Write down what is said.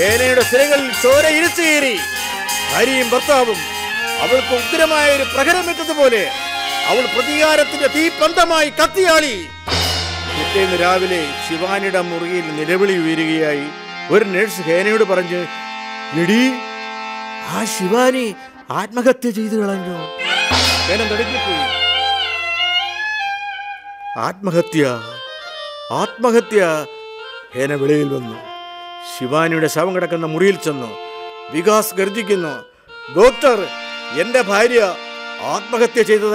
ഹേനയുടെ സിരകളിൽ ചോര ഇരച്ചു കയറി ഭാര്യയും ഭർത്താവും അവൾക്ക് ഉഗ്രമായ ഒരു പ്രഹരമേറ്റതുപോലെ അവൾ പ്രതികാരത്തിന്റെ തീപ്പന്തമായി കത്തിയാളി പിറ്റേന്ന് രാവിലെ ശിവാനിയുടെ മുറിയിൽ നിലവിളി ഉയരുകയായി ഒരു നഴ്സ് ഹേനയോട് പറഞ്ഞ് എടി ആ ശിവാനി ആത്മഹത്യ ചെയ്തു കളഞ്ഞു ഹേന നടുങ്ങിപ്പോയി ആത്മഹത്യ ആത്മഹത്യ ഹേന വെളിയിൽ വന്നു ശിവാനിയുടെ ശവം കിടക്കുന്ന മുറിയിൽ ചെന്നു വികാസ് ഗർജിക്കുന്നു ഡോക്ടർ എന്റെ ഭാര്യ ആത്മഹത്യ ചെയ്തത്